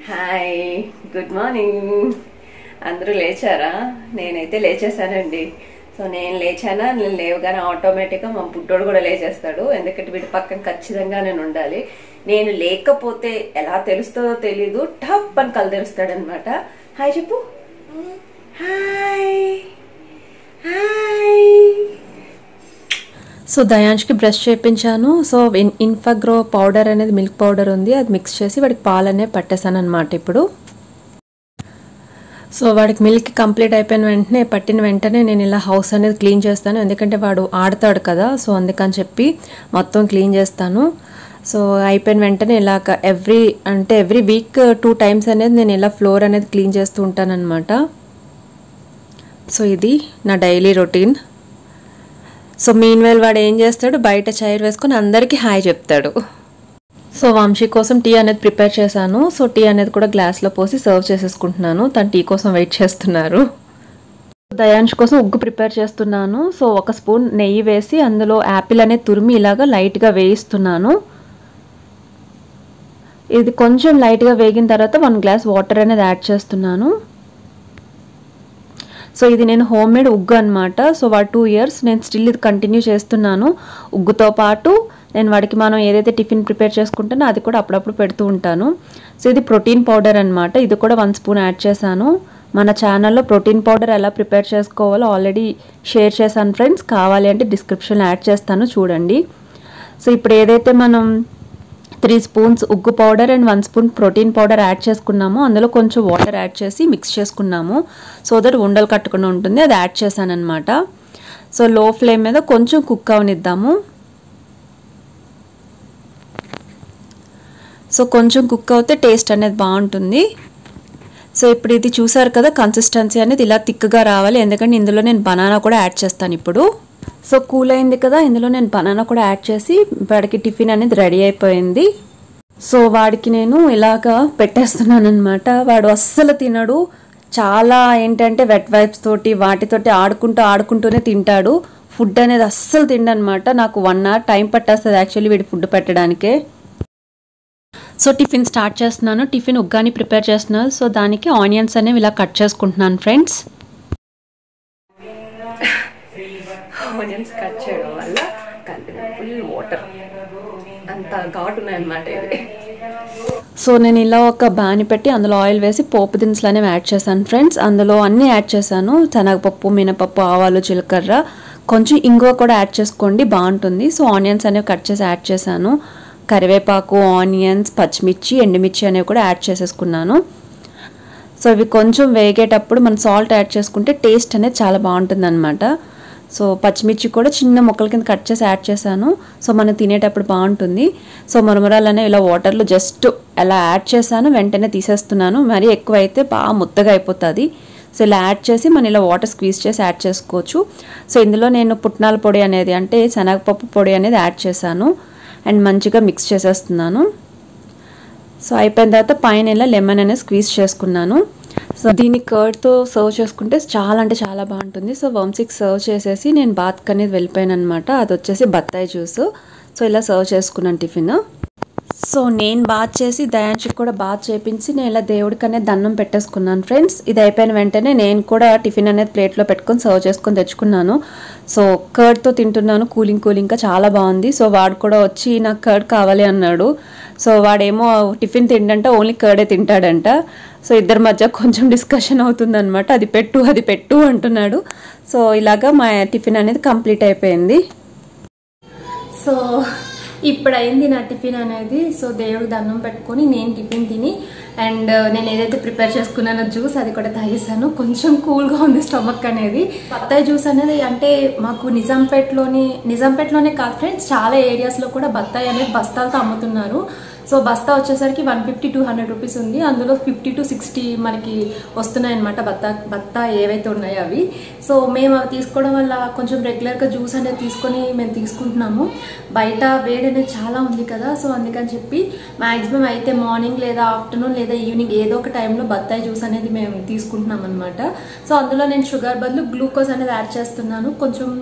hi good morning అందరూ లేచారా నేనైతే లేచేసానండి so నేను లేచానా నేను లేవగానే ఆటోమేటిక్గా మా బుడ్డోడు కూడా లేచేస్తాడు ఎందుకంటే వీటి పక్కన ఖచ్చితంగా నేను ఉండాలి నేను లేకపోతే ఎలా తెలుస్తుందో తెలీదు టప్ అని కలు తెరుస్తాడు అనమాట హాయ్ చెప్పు హాయ్ హాయ్ సో దయాంష్కి బ్రష్ చేయించాను సో ఇన్- ఇన్ఫాగ్రో పౌడర్ అనేది మిల్క్ పౌడర్ ఉంది అది మిక్స్ చేసి వాడికి పాలు అనేవి పట్టేశాను అనమాట ఇప్పుడు సో వాడికి మిల్క్ కంప్లీట్ అయిపోయిన వెంటనే పట్టిన వెంటనే నేను ఇలా హౌస్ అనేది క్లీన్ చేస్తాను ఎందుకంటే వాడు ఆడతాడు కదా సో అందుకని చెప్పి మొత్తం క్లీన్ చేస్తాను సో అయిపోయిన వెంటనే ఇలాగ ఎవ్రీ అంటే ఎవ్రీ వీక్ టూ టైమ్స్ అనేది నేను ఇలా ఫ్లోర్ అనేది క్లీన్ చేస్తూ ఉంటానన్నమాట సో ఇది నా daily routine so mean well వాడు ఏం చేస్తాడు బయట చైర్ వేసుకొని అందరికీ హాయ్ చెప్తాడు సో వంశీ కోసం టీ అనేది ప్రిపేర్ చేశాను సో టీ అనేది కూడా గ్లాస్లో పోసి సర్వ్ చేసేసుకుంటున్నాను తను టీ కోసం వెయిట్ చేస్తున్నారు దయాంష్ కోసం ఉగ్గు ప్రిపేర్ చేస్తున్నాను సో ఒక స్పూన్ నెయ్యి వేసి అందులో యాపిల్ అనేది తురిమి ఇలాగా లైట్గా వేయిస్తున్నాను ఇది కొంచెం లైట్గా వేగిన తర్వాత వన్ గ్లాస్ వాటర్ అనేది యాడ్ చేస్తున్నాను సో ఇది నేను హోమ్ మేడ్ ఉగ్గు అనమాట సో వాడు టూ ఇయర్స్ నేను స్టిల్ ఇది కంటిన్యూ చేస్తున్నాను ఉగ్గుతో పాటు నేను వాడికి మనం ఏదైతే టిఫిన్ ప్రిపేర్ చేసుకుంటానో అది కూడా అప్పుడప్పుడు పెడుతూ ఉంటాను సో ఇది ప్రోటీన్ పౌడర్ అనమాట ఇది కూడా వన్ స్పూన్ యాడ్ చేశాను మన ఛానల్లో ప్రోటీన్ పౌడర్ ఎలా ప్రిపేర్ చేసుకోవాలో ఆల్రెడీ షేర్ చేశాను ఫ్రెండ్స్ కావాలి అంటే డిస్క్రిప్షన్ యాడ్ చేస్తాను చూడండి సో ఇప్పుడు ఏదైతే మనం త్రీ స్పూన్స్ ఉగ్గు powder and one spoon protein powder add చేసుకున్నాము అందులో కొంచెం వాటర్ యాడ్ చేసి మిక్స్ చేసుకున్నాము సో దట్ ఉండలు కట్టకుండా ఉంటుంది అది యాడ్ చేశాను అనమాట సో లో ఫ్లేమ్ మీద కొంచెం కుక్ అవనిద్దాము సో కొంచెం కుక్ అవుతే టేస్ట్ అనేది బాగుంటుంది సో ఇప్పుడు ఇది చూసారు కదా కన్సిస్టెన్సీ అనేది ఇలా థిక్గా రావాలి ఎందుకంటే ఇందులో నేను బనానా కూడా యాడ్ చేస్తాను ఇప్పుడు సో కూల్ అయింది కదా ఇందులో నేను బనానా కూడా యాడ్ చేసి వాడికి టిఫిన్ అనేది రెడీ అయిపోయింది సో వాడికి నేను ఇలాగా పెట్టేస్తున్నాను అనమాట వాడు అస్సలు తినడు చాలా ఏంటంటే వెట్ వైప్స్ తోటి వాటితోటి ఆడుకుంటూ ఆడుకుంటూనే తింటాడు ఫుడ్ అనేది అస్సలు తిండనమాట నాకు వన్ అవర్ టైం పట్టేస్తుంది యాక్చువల్లీ వీడి ఫుడ్ పెట్టడానికే సో టిఫిన్ స్టార్ట్ చేస్తున్నాను టిఫిన్ ఉగ్గాని ప్రిపేర్ చేస్తున్నాను సో దానికి ఆనియన్స్ అనేవి ఇలా కట్ చేసుకుంటున్నాను ఫ్రెండ్స్ ఆనియన్స్ కట్ చేయడం వల్ల కలిపిన ఫుల్ వాటర్ అంత ఘాటు ఉన్నాయన్నమాట ఇది సో నేను ఇలా ఒక బాని పెట్టి అందులో ఆయిల్ వేసి పోపు దినుసులు అనేవి యాడ్ చేశాను ఫ్రెండ్స్ అందులో అన్నీ యాడ్ చేశాను శనగపప్పు మినపప్పు ఆవాలు జీలకర్ర కొంచెం ఇంగువ కూడా యాడ్ చేసుకోండి బాగుంటుంది సో ఆనియన్స్ అనేవి కట్ చేసి యాడ్ చేశాను కరివేపాకు ఆనియన్స్ పచ్చిమిర్చి ఎండుమిర్చి అనేవి కూడా యాడ్ చేసేసుకున్నాను సో ఇవి కొంచెం వేగేటప్పుడు మనం సాల్ట్ యాడ్ చేసుకుంటే టేస్ట్ అనేది చాలా బాగుంటుంది అనమాట సో పచ్చిమిర్చి కూడా చిన్న ముక్కల కింద కట్ చేసి యాడ్ చేశాను సో మనం తినేటప్పుడు బాగుంటుంది సో మరమరాలు అనేవి ఇలా వాటర్లో జస్ట్ అలా యాడ్ చేశాను వెంటనే తీసేస్తున్నాను మరీ ఎక్కువ అయితే బాగా ముద్దగా అయిపోతుంది సో ఇలా యాడ్ చేసి మనం ఇలా వాటర్ స్క్వీజ్ చేసి యాడ్ చేసుకోవచ్చు సో ఇందులో నేను పుట్నాల పొడి అనేది అంటే శనగపప్పు పొడి అనేది యాడ్ చేశాను అండ్ మంచిగా మిక్స్ చేసేస్తున్నాను సో అయిపోయిన తర్వాత పైన ఇలా లెమన్ అనేది స్క్వీజ్ చేసుకున్నాను సో దీన్ని కర్డ్తో సర్వ్ చేసుకుంటే చాలా అంటే చాలా బాగుంటుంది సో వంశీకి సర్వ్ చేసేసి నేను బాత్కి అనేది వెళ్ళిపోయాను అనమాట అది వచ్చేసి బత్తాయి జ్యూస్ సో ఇలా సర్వ్ చేసుకున్నాను టిఫిన్ సో నేను బాత్ చేసి దయాంశికి కూడా బాత్ చేపించి నేను ఇలా దేవుడికి అనేది దండం పెట్టేసుకున్నాను ఫ్రెండ్స్ ఇది అయిపోయిన వెంటనే నేను కూడా టిఫిన్ అనేది ప్లేట్లో పెట్టుకొని సర్వ్ చేసుకొని తెచ్చుకున్నాను సో కర్డ్తో తింటున్నాను కూలింగ్ కూలింగ్గా చాలా బాగుంది సో వాడు కూడా వచ్చి నాకు కర్డ్ కావాలి అన్నాడు సో వాడేమో టిఫిన్ తిండంట ఓన్లీ కర్డే తింటాడంట సో ఇద్దరి మధ్య కొంచెం డిస్కషన్ అవుతుందన్నమాట అది పెట్టు అది పెట్టు అంటున్నాడు సో ఇలాగా మా టిఫిన్ అనేది కంప్లీట్ అయిపోయింది సో ఇప్పుడు అయింది నా టిఫిన్ అనేది సో దేవుడు దండం పెట్టుకొని నేను టిఫిన్ తిని అండ్ నేను ఏదైతే ప్రిపేర్ చేసుకున్నానో జ్యూస్ అది కూడా తాగేసాను కొంచెం కూల్గా ఉంది స్టమక్ అనేది బత్తాయి జ్యూస్ అనేది అంటే మాకు నిజాంపేటలోని నిజాంపేటలోనే కాదు ఫ్రెండ్స్ చాలా ఏరియాస్లో కూడా బత్తాయి అనేది బస్తాలతో అమ్ముతున్నారు సో బస్తా వచ్చేసరికి one fifty two hundred rupees ఉంది అందులో ఫిఫ్టీ టు సిక్స్టీ మనకి వస్తున్నాయి అనమాట బత్తా బత్తా ఏవైతే ఉన్నాయో అవి సో మేము అవి తీసుకోవడం వల్ల కొంచెం రెగ్యులర్గా జ్యూస్ అనేది తీసుకొని మేము తీసుకుంటున్నాము బయట వేడి అనేది చాలా ఉంది కదా సో అందుకని చెప్పి మాక్సిమం అయితే మార్నింగ్ లేదా ఆఫ్టర్నూన్ లేదా ఈవినింగ్ ఏదో ఒక టైంలో బత్తాయి జ్యూస్ అనేది మేము తీసుకుంటున్నాం అనమాట సో అందులో నేను షుగర్ బదులు గ్లూకోజ్ అనేది యాడ్ చేస్తున్నాను కొంచెం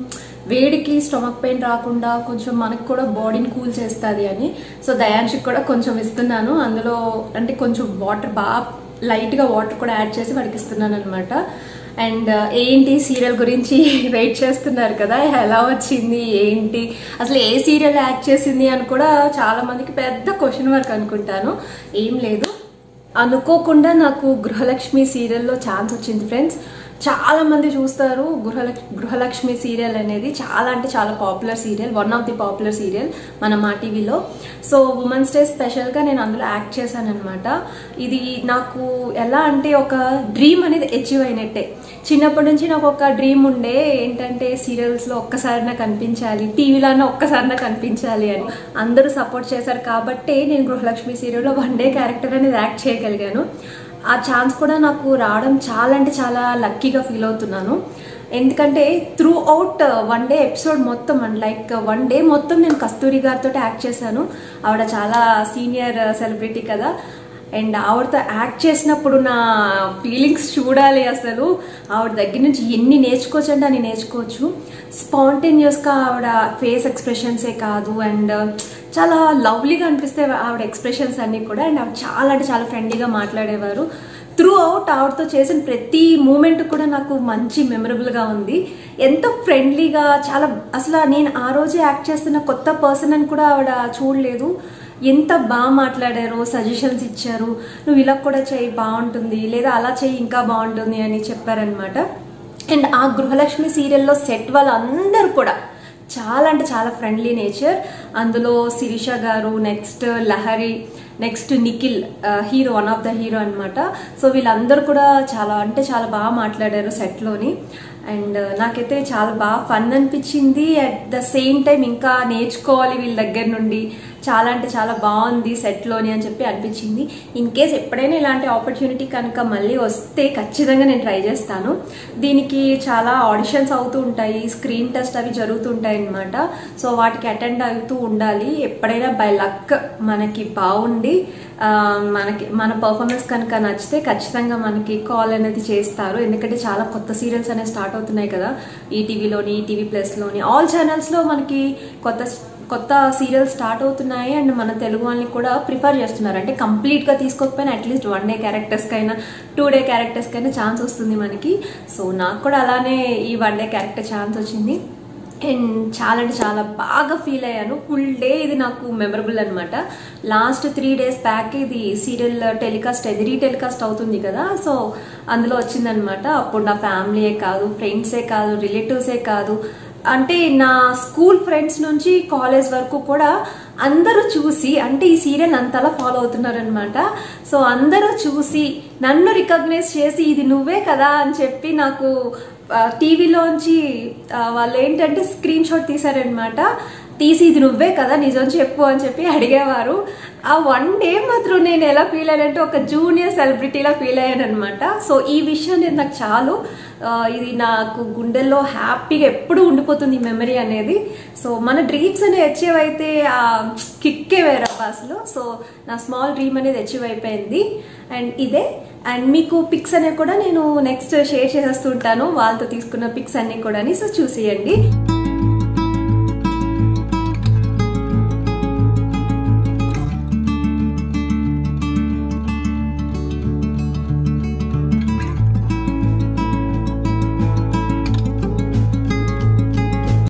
వేడికి స్టమక్ పెయిన్ రాకుండా కొంచెం మనకు కూడా బాడీని కూల్ చేస్తుంది అని సో దయాన్షికి కూడా కొంచెం ఇస్తున్నాను అందులో అంటే కొంచెం వాటర్ బాగా లైట్గా వాటర్ కూడా యాడ్ చేసి వాడికి ఇస్తున్నాను అనమాట అండ్ ఏంటి సీరియల్ గురించి వెయిట్ చేస్తున్నారు కదా ఎలా వచ్చింది ఏంటి అసలు ఏ సీరియల్ యాక్ట్ చేసింది అని కూడా చాలా మందికి పెద్ద క్వశ్చన్ వర్క్ అనుకుంటాను ఏం లేదు అనుకోకుండా నాకు గృహలక్ష్మి సీరియల్లో ఛాన్స్ వచ్చింది ఫ్రెండ్స్ చాలా మంది చూస్తారు గృహలక్ష గృహలక్ష్మి సీరియల్ అనేది చాలా అంటే చాలా popular serial one of the popular serial మన మా టీవీలో సో ఉమెన్స్ డే స్పెషల్గా నేను అందులో యాక్ట్ చేశాను అనమాట ఇది నాకు ఎలా అంటే ఒక డ్రీమ్ అనేది అచీవ్ అయినట్టే చిన్నప్పటి నుంచి నాకు ఒక డ్రీమ్ ఉండే ఏంటంటే సీరియల్స్లో ఒక్కసారైనా కనిపించాలి టీవీలోనే ఒక్కసారైనా కనిపించాలి అని అందరూ సపోర్ట్ చేశారు కాబట్టే నేను గృహలక్ష్మి సీరియల్లో వన్ డే క్యారెక్టర్ అనేది యాక్ట్ చేయగలిగాను ఆ ఛాన్స్ కూడా నాకు రావడం చాలా అంటే చాలా లక్కీగా ఫీల్ అవుతున్నాను ఎందుకంటే throughout one day episode మొత్తం అండ్ లైక్ వన్ డే మొత్తం నేను కస్తూరి గారితో యాక్ట్ చేశాను ఆవిడ చాలా సీనియర్ సెలబ్రిటీ కదా అండ్ ఆవిడతో యాక్ట్ చేసినప్పుడు నా ఫీలింగ్స్ చూడాలి అసలు ఆవిడ దగ్గర నుంచి ఎన్ని నేర్చుకోవచ్చు అంటే అని నేర్చుకోవచ్చు స్పాంటేనియస్గా ఆవిడ ఫేస్ ఎక్స్ప్రెషన్సే కాదు అండ్ చాలా లవ్లీగా అనిపిస్తే ఆవిడ ఎక్స్ప్రెషన్స్ అన్నీ కూడా అండ్ ఆవిడ చాలా అంటే చాలా ఫ్రెండ్లీగా మాట్లాడేవారు త్రూ అవుట్ ఆవిడతో చేసిన ప్రతి మూమెంట్ కూడా నాకు మంచి మెమరబుల్గా ఉంది ఎంతో ఫ్రెండ్లీగా చాలా అసలు నేను ఆ రోజే యాక్ట్ చేస్తున్న కొత్త పర్సన్ అని కూడా ఆవిడ చూడలేదు ఎంత బాగా మాట్లాడారో సజెషన్స్ ఇచ్చారు నువ్వు ఇలా కూడా చేయి బాగుంటుంది లేదా అలా చేయి ఇంకా బాగుంటుంది అని చెప్పారనమాట అండ్ ఆ గృహలక్ష్మి సీరియల్లో సెట్ వాళ్ళందరూ కూడా చాలా అంటే చాలా ఫ్రెండ్లీ నేచర్ అందులో Sirisha garu next Lahari next Nikhil hero one of the hero అనమాట సో వీళ్ళందరూ కూడా చాలా అంటే చాలా బాగా మాట్లాడారు సెట్లోని అండ్ నాకైతే చాలా బాగా ఫన్ అనిపించింది అట్ ద సేమ్ టైం ఇంకా నేర్చుకోవాలి వీళ్ళ దగ్గర నుండి చాలా అంటే చాలా బాగుంది సెట్లోని అని చెప్పి అనిపించింది ఇన్ కేస్ ఎప్పుడైనా ఇలాంటి ఆపర్చునిటీ కనుక మళ్ళీ వస్తే ఖచ్చితంగా నేను ట్రై చేస్తాను దీనికి చాలా ఆడిషన్స్ అవుతూ ఉంటాయి స్క్రీన్ టెస్ట్ అవి జరుగుతుంటాయి అనమాట సో వాటికి అటెండ్ అవుతూ ఉండాలి ఎప్పుడైనా బై లక్ మనకి బాగుండి ఆ, మనకి మన పర్ఫార్మెన్స్ కనుక నచ్చితే ఖచ్చితంగా మనకి కాల్ అనేది చేస్తారు ఎందుకంటే చాలా కొత్త సీరియల్స్ అనేవి స్టార్ట్ అవుతున్నాయి కదా ఈ టీవీలోని ఈటీవీ ప్లస్లోని ఆల్ ఛానల్స్లో మనకి కొత్త కొత్త సీరియల్స్ స్టార్ట్ అవుతున్నాయి అండ్ మన తెలుగు వాళ్ళని కూడా ప్రిఫర్ చేస్తున్నారు అంటే కంప్లీట్గా తీసుకోకపోయినా అట్లీస్ట్ వన్ డే క్యారెక్టర్స్కైనా టూ డే క్యారెక్టర్స్కైనా ఛాన్స్ వస్తుంది మనకి సో నాకు కూడా అలానే ఈ వన్ డే క్యారెక్టర్ ఛాన్స్ వచ్చింది అండ్ చాలా అంటే చాలా బాగా ఫీల్ అయ్యాను ఫుల్ డే ఇది నాకు మెమరబుల్ అనమాట లాస్ట్ త్రీ డేస్ బ్యాక్ ఇది సీరియల్ టెలికాస్ట్ ఎదిరీ టెలికాస్ట్ అవుతుంది కదా సో అందులో వచ్చిందనమాట అప్పుడు నా ఫ్యామిలీయే కాదు ఫ్రెండ్సే కాదు రిలేటివ్సే కాదు అంటే నా స్కూల్ ఫ్రెండ్స్ నుంచి కాలేజ్ వరకు కూడా అందరూ చూసి అంటే ఈ సీరియల్ అంతలా ఫాలో అవుతున్నారనమాట సో అందరూ చూసి నన్ను రికగ్నైజ్ చేసి ఇది నువ్వే కదా అని చెప్పి నాకు ఆ, టీవీలోంచి ఆ, వాళ్ళు ఏంటంటే స్క్రీన్ షాట్ తీశారనమాట తీసి ఇది నువ్వే కదా నిజం చెప్పు అని చెప్పి అడిగేవారు ఆ వన్ డే మాత్రం నేను ఎలా ఫీల్ అయ్యానంటే ఒక జూనియర్ సెలబ్రిటీలా ఫీల్ అయ్యాను అనమాట సో ఈ విషయం నేను నాకు చాలు ఆ, ఇది నాకు గుండెల్లో హ్యాపీగా ఎప్పుడు ఉండిపోతుంది ఈ మెమరీ అనేది సో మన డ్రీమ్స్ అనేవి అచీవ్ అయితే ఆ కిక్కే వేరే అసలు సో నా స్మాల్ డ్రీమ్ అనేది అచీవ్ అయిపోయింది అండ్ ఇదే అండ్ మీకు పిక్స్ అనేవి కూడా నేను నెక్స్ట్ షేర్ చేసేస్తుంటాను వాళ్ళతో తీసుకున్న పిక్స్ అన్ని కూడా సో చూసేయండి